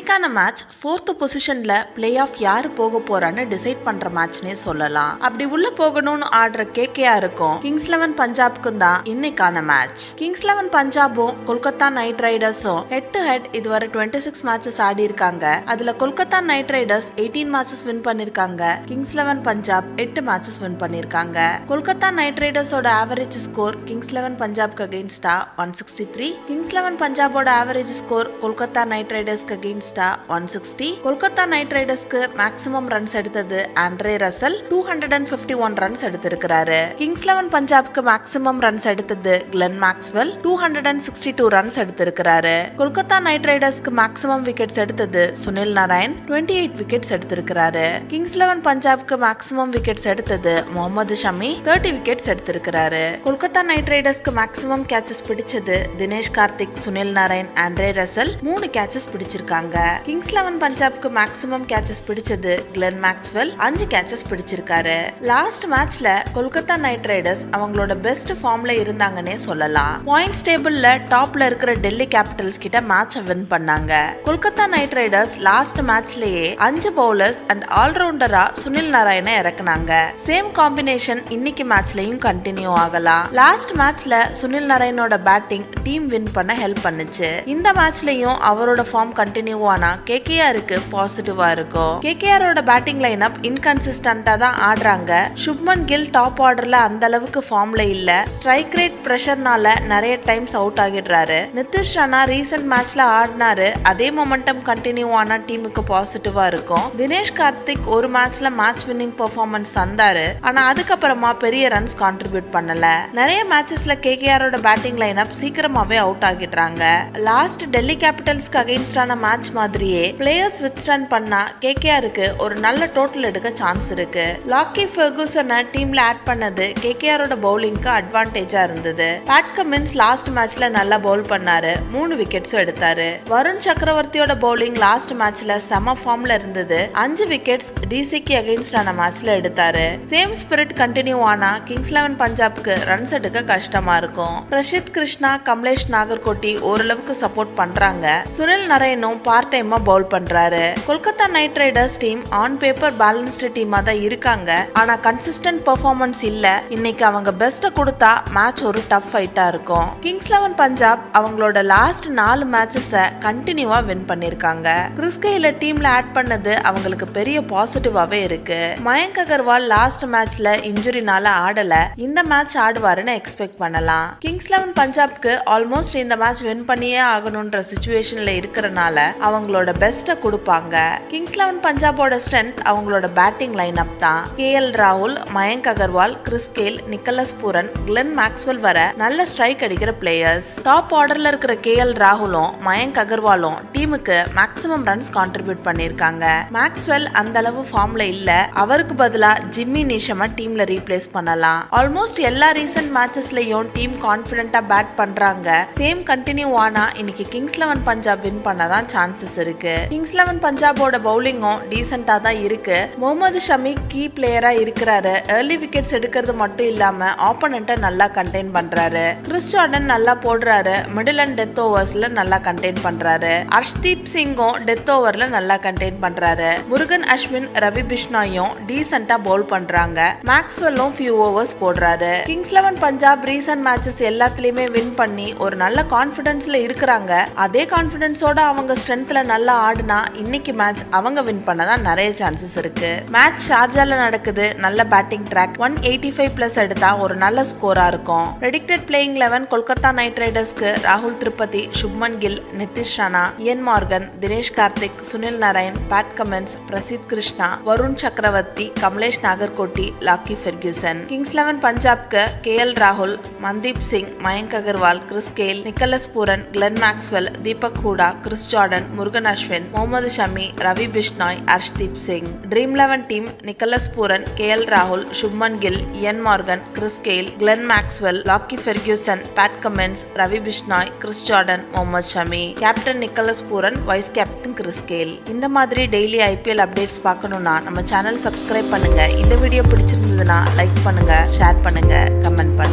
இன்னைக்கான match fourth பொசிஷன்ல play off யாரு போக போறான்னு டிசைட் பண்ற மேட்ச்னே சொல்லலாம் அப்படி உள்ள போகணும்னு ஆடுற கேகேஆ இருக்கும் கிங்ஸ் லெவன் பஞ்சாப்க்கும் தான் இன்னைக்கான மேட்ச் கிங்ஸ் லெவன் பஞ்சாபும் கொல்கத்தா நைட் ரைடர்ஸும் ஹெட் டு ஹெட் இதுவரை டுவெண்ட்டி சிக்ஸ் மேட்சஸ் ஆடி இருக்காங்க அதுல Kolkata Knight Riders eighteen matches win பண்ணிருக்காங்க கிங்ஸ் லெவன் பஞ்சாப் எட்டு மேட்சஸ் வின் பண்ணிருக்காங்க கொல்கத்தா நைட் ரைடர்ஸோட ஆவரேஜ் ஸ்கோர் கிங்ஸ் லெவன் பஞ்சாப்க்கு அகெயின்ஸ்டா one sixty three Kings eleven பஞ்சாபோட ஆவரேஜ் ஸ்கோர் கொல்கத்தா நைட் ரைடர்ஸ்க்கு அகெயின்ஸ்டா ஒன் சிக்ஸ்டி கொல்கத்தா நைட் ரைடர்ஸ்க்கு மேக்ஸிமம் ரன்ஸ் எடுத்தது Andre Russell two hundred and fifty one runs எடுத்திருக்கிறாரு கிங்ஸ் லெவன் பஞ்சாப்க்கு மேக்ஸிமம் ரன்ஸ் எடுத்தது Glenn Maxwell two hundred and sixty two runs எடுத்திருக்கிறாரு Kolkata Knight ரைடர்ஸ்க்கு மேக்ஸிமம் விக்கெட்ஸ் எடுத்தது Sunil Narayan twenty eight wickets எடுத்திருக்கிறாரு Kings eleven பஞ்சாப்க்கு மேக்ஸிமம் விக்கெட்ஸ் எடுத்தது முகமது ஷமி தேர்ட்டி விக்கெட்ஸ் எடுத்திருக்கிறாரு கொல்கத்தா நைட் ரைடர்ஸ்க்கு மேக்ஸிமம் கேச்சஸ் பிடிச்சது தினேஷ் கார்த்திக் சுனில் நாராயண் ஆண்ட்ரே ரசல் மூணு கேச்சஸ் பிடிச்சிருக்காங்க கிங்ஸ் லெவன் பஞ்சாப்க்கு மேக்ஸிமம் கேச்சஸ் பிடிச்சது கிளென் மேக்ஸ்வெல் அஞ்சு கேச்சஸ் பிடிச்சிருக்காரு லாஸ்ட் மேட்ச்ல கொல்கத்தா நைட் ரைடர்ஸ் அவங்களோட பெஸ்ட் ஃபார்ம்ல இருந்தாங்கன்னே சொல்லலாம் பாயிண்ட்ஸ் டேபிள்ல டாப்ல இருக்கிற டெல்லி கேபிட்டல்ஸ் கிட்ட மேட்சை வின் பண்ணாங்க கொல்கத்தா நைட் ரைடர்ஸ் லாஸ்ட் மேட்ச்லயே அஞ்சு பவுலர்ஸ் அண்ட் ஆல்ரவுண்டரா சுனில் நாராயண இறக்குனாங்க சேம் காம்பினேஷன் இன்னைக்கு மேட்ச்லயும் கண்டினியூ ஆகலாம் லாஸ்ட் மேட்ச்ல சுனில் நாராயணோட பேட்டிங் டீம் வின் பண்ண ஹெல்ப் பண்ணுச்சு இந்த மேட்ச்லயும் அவரோட ஃபார்ம் கண்டினியூ ஆனா கேகேஆருக்கு பாசிட்டிவா இருக்கும் கேகேஆரோட பேட்டிங் லைன் அப் இன்கன்சிஸ்டன்டா தான் ஆடுறாங்க சுப்மன் கில் டாப் ஆர்டர்ல அந்த அளவுக்கு ஃபார்ம்ல இல்ல ஸ்ட்ரைக் ரேட் பிரஷர்னால நிறைய டைம்ஸ் அவுட் ஆகிடுறாரு நிதிஷ் ராணா ரீசெண்ட் மேட்ச்ல ஆடினாரு அதே மொமெண்டம் கண்டினியூ ஆனா டீமுக்கு பாசிட்டிவா இருக்கும் தினேஷ் கார்த்திக் ஒரு மேட்ச்ல மேட்ச் வின்னிங் பெர்ஃபார்மன்ஸ் தந்தாரு ஆனா அதுக்கப்புறமா பெரிய ரன்ஸ் கான்ட்ரிபியூட் பண்ணல நிறைய மேட்சஸ்ல கேகேஆரோட பேட்டிங் லைன் அப் சீக்கிரமாவே அவுட் ஆகிடுறாங்க லாஸ்ட் டெல்லி கேபிட்டல்ஸ்க்கு அகைன்ஸ்டான மேட்ச் மாதிரியே பிளேயர்ஸ் வித் ரன் பண்ணா கேகேஆருக்கு ஒரு நல்ல டோட்டல் எடுக்க சான்ஸ் இருக்கு லாக்கி ஃபெர்கூசனை டீம்ல ஆட் பண்ணது கேகேஆரோட பவுலிங்க்கு அட்வான்டேஜா இருந்தது பேட் கமின்ஸ் லாஸ்ட் மேட்ச்ல நல்லா பவுல் பண்ணாரு மூணு விக்கெட்ஸும் எடுத்தாரு வருண் சக்கரவர்த்தியோட பவுலிங் லாஸ்ட் மேட்ச்ல செம ஃபார்ம்ல இருந்தது அஞ்சு விக்கெட்ஸ் டிசிக்கு அகைன்ஸ்டான மேட்ச்ல எடுத்தாரு சேம் ஸ்பிரிட் கண்டினியூ ஆனா கிங்ஸ் லெவன் பஞ்சாப்க்கு ரன்ஸ் எடுக்க கஷ்டமா இருக்கும் பிரசித் கிருஷ்ணா கமலேஷ் நாகர்கோட்டி ஓரளவுக்கு சப்போர்ட் பண்றாங்க சுனில் நரேனும் பார்ட் டைமா பவுல் பண்றாரு Kolkata Knight Riders team on paper balanced டீமா தான் இருக்காங்க ஆனா கன்சிஸ்டன்ட் பெர்ஃபார்மன்ஸ் இல்ல இன்னைக்கு அவங்க பெஸ்ட்டை கொடுத்தா மேட்ச் ஒரு டஃப் ஃபைட்டா இருக்கும் கிங்ஸ் லெவன் பஞ்சாப் அவங்களோட லாஸ்ட் நாலு மேட்சஸை கண்டினியூவா வின் பண்ணிருக்காங்க கிறிஸ்கைல டீம்ல ஆட் பண்ணது அவங்களுக்கு பெரிய பாசிட்டிவாவே இருக்கு மயங்க் அகர்வால் லாஸ்ட் மேட்ச்ல இன்ஜுரினால ஆடல இந்த மேட்ச் ஆடுவாருன்னு எக்ஸ்பெக்ட் பண்ணலாம் கிங்ஸ் லெவன் பஞ்சாப்க்கு ஆல்மோஸ்ட் இந்த மேட்ச் வின் பண்ணியே ஆகணுன்ற சுச்சுவேஷன்ல இருக்கிறனால அவங்களோட பெஸ்ட்டை கொடுப்பாங்க கிங்ஸ் லெவன் பஞ்சாபோட ஸ்ட்ரென்த் அவங்களோட பேட்டிங் லைன் அப் தான் கே எல் ராகுல் Mayank Agarwal Chris Gayle Nicholas Pooran Glenn Maxwell வர நல்ல ஸ்ட்ரைக் அடிக்கிற பிளேயர்ஸ் டாப் ஆர்டர்ல இருக்கிற கே எல் ராகுலும் மயங்க் அகர்வாலும் டீமுக்கு மேக்ஸிமம் ரன்ஸ் கான்ட்ரிபியூட் பண்ணிருக்காங்க மேக்ஸ்வெல் அந்த அளவு ஃபார்ம்ல இல்ல அவருக்கு பதிலா ஜிம்மி நிஷம டீம்ல ரீப்ளேஸ் பண்ணலாம் ஆல்மோஸ்ட் எல்லா ரீசன்ட் மேட்சஸ்லயும் டீம் கான்பிடண்டா பேட் பண்றாங்க சேம் கண்டினியூ ஆனா இன்னைக்கு கிங்ஸ் லெவன் பஞ்சாப் வின் பண்ண தான் சான்சஸ் இருக்கு கிங்ஸ் லெவன் பஞ்சாபோட பவுலிங்கும் டீசெண்டா தான் இருக்கு முகமது ஷமி கீ பிளேயரா இருக்கிறாரு ஏர்லி விக்கெட்ஸ் எடுக்கிறது மட்டும் இல்லாம ஆப்போனண்ட்டை நல்லா கண்டெயின் பண்றாரு கிறிஸ் ஜார்டன் நல்லா போடுறாரு மிடில் அண்ட் டெத் ஓவர்ஸ்ல நல்லா கண்டெயின் பண்றாரு அர்ஷ்தீப் சிங்கும் டெத் ஓவர்ல நல்லா கண்டெயின் பண்றாரு முருகன் அஸ்வின் ரவி பிஷ்னாயும் டீசெண்டா பவுல் பண்றாங்க மேக்ஸ்வெல்லும் ஃபியூ ஓவர்ஸ் போடுறாரு Kings eleven Punjab recent matches எல்லாத்துலயுமே வின் பண்ணி ஒரு நல்ல கான்பிடன்ஸ்ல இருக்கிறாங்க அதே கான்பிடன்ஸோட அவங்க ஸ்ட்ரென்த்ல நல்லா ஆடுனா இன்னைக்கு மேட்ச் அவங்க வின் பண்ண தான் நிறைய சான்சஸ் இருக்கு மேட்ச் ஷார்ஜால நடக்குது நல்ல batting track one eighty five plus எடுத்தா ஒரு நல்ல ஸ்கோரா இருக்கும் predicted playing eleven Kolkata Knight ரைடர்ஸ்க்கு ராகுல் Tripathi Shubman Gill Nitish Rana Eoin Morgan Dinesh Karthik Sunil Narayan Pat Cummins Prasidh Krishna Varun Chakravarthy Kamlesh Nagarkoti Lockie Ferguson Kings eleven பஞ்சாப்க்கு கே எல் ராகுல் Mandeep Singh Mayank Agarwal Chris Gayle Nicholas Pooran Glenn Maxwell Deepak Hooda Chris Jordan Murugan Ashwin Mohammed Shami Ravi Bishnoi Arshdeep Singh Dream eleven team Nicholas Pooran K L ராகுல் Shubman Gill Eoin Morgan Chris Gayle Glenn Maxwell Lockie Ferguson Pat Cummins Ravi Bishnoi Chris Jordan Mohammed Shami captain Nicholas Pooran vice captain Chris Gayle இந்த மாதிரி daily IPL updates பார்க்கணும்னா நம்ம channel subscribe பண்ணுங்க இந்த video பிடிச்சிருந்ததுன்னா like பண்ணுங்க share பண்ணுங்க கமெண்ட் பண்ணுங்க